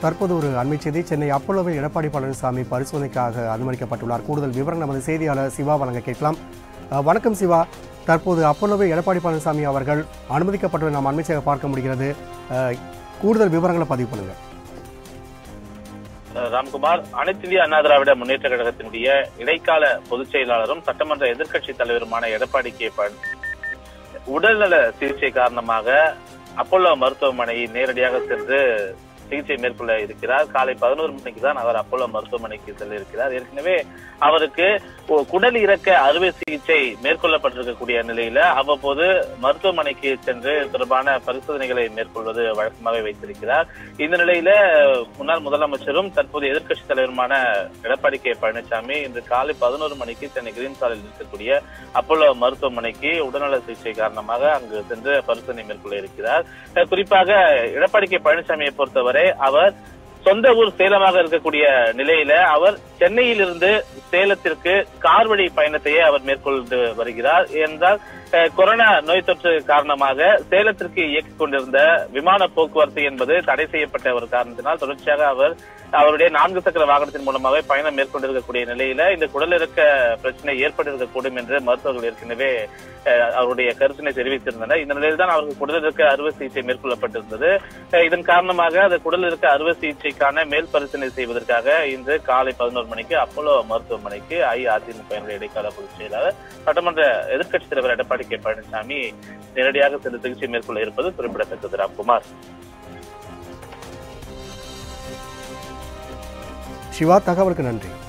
தற்போது ஒரு அண்மை செய்தி சென்னை அப்போலோவில் எடப்பாடி பழனிசாமி பரிசோதனைக்காக அனுமதிக்கப்பட்டுள்ளார் கூடுதல் விவரம் நமது செய்தியாளர் சிவா வழங்க கேட்கலாம் அஹ், வணக்கம் சிவா தற்போது அப்போலோவில் எடப்பாடி பழனிசாமி அவர்கள் அனுமதிக்கப்பட்டுள்ள நாம் அண்மை செய்ய பார்க்க முடிகிறது அஹ், கூடுதல் விவரங்களை பதிவு பண்ணுங்க ராம்குமார் அனைத்து இந்திய அண்ணா திராவிட முன்னேற்ற கழகத்தினுடைய இடைக்கால பொதுச் செயலாளரும் சட்டமன்ற எதிர்க்கட்சி தலைவருமான எடப்பாடி கே பழனிசாமி உடல்நல சிகிச்சை காரணமாக அப்போலோ மருத்துவமனையை நேரடியாக சென்று சிகிச்சை மேற்கொள்ள இருக்கிறார் காலை பதினோரு மணிக்கு தான் அவர் அப்போலோ மருத்துவமனைக்கு செல்ல இருக்கிறார் ஏற்கனவே அவருக்கு ஒ- குடல் இறக்க அறுவை சிகிச்சை மேற்கொள்ளப்பட்டிருக்கக்கூடிய நிலையில அவ்வப்போது மருத்துவமனைக்கு சென்று இது தொடர்பான பரிசோதனைகளை மேற்கொள்வது வழக்கமாக வைத்திருக்கிறார் இந்த நிலையில முன்னாள் முதலமைச்சரும் தற்போது எதிர்க்கட்சி தலைவருமான எடப்பாடி கே பழனிசாமி இன்று காலை பதினோரு மணிக்கு சென்னை கிரீன் சாலையில் இருக்கக்கூடிய அப்போலோ மருத்துவமனைக்கு உடல்நல சிகிச்சை காரணமாக அங்கு சென்று பரிசோதனை மேற்கொள்ள இருக்கிறார் அஹ் குறிப்பாக எடப்பாடி கே பழனிசாமியை பொறுத்தவரை அவர் சொந்த ஊர் சேலமாக இருக்கக்கூடிய நிலையில அவர் சென்னையிலிருந்து சேலத்திற்கு கார் வழி பயணத்தையே அவர் மேற்கொண்டு வருகிறார் என்றால் அஹ், கொரோனா நோய் தொற்று காரணமாக சேலத்திற்கு இயக்கிக் கொண்டிருந்த விமான போக்குவரத்து என்பது தடை செய்யப்பட்ட ஒரு காரணத்தினால் தொடர்ச்சியாக அவர் அவருடைய நான்கு சக்கர வாகனத்தின் மூலமாக பயணம் மேற்கொண்டிருக்கக்கூடிய நிலையில இந்த குடலிறக்க பிரச்சனை ஏற்பட்டிருக்கக்கூடும் என்று மருத்துவர்கள் ஏற்கனவே அஹ், அவருடைய கருத்தினை தெரிவித்திருந்தனர் இந்த நிலையில் தான் அவருக்கு குடலிறக்க அறுவை சிகிச்சை மேற்கொள்ளப்பட்டிருந்தது அஹ், இதன் காரணமாக அந்த குடலிறக்க அறுவை சிகிச்சைக்கான மேல் பரிசீலனை செய்வதற்காக இன்று காலை பதினோரு மணிக்கு அப்போலோ மருத்துவமனைக்கு அஇஅதிமுக இடைக்கால பொதுச் செயலாளர் சட்டமன்ற எதிர்க்கட்சித் தலைவர் எடப்பாடி கே பழனிசாமி நேரடியாக சென்று சிகிச்சை மேற்கொள்ள இருப்பது குறிப்பிடத்தக்கது ராம்குமார் சிவா தகவலுக்கு நன்றி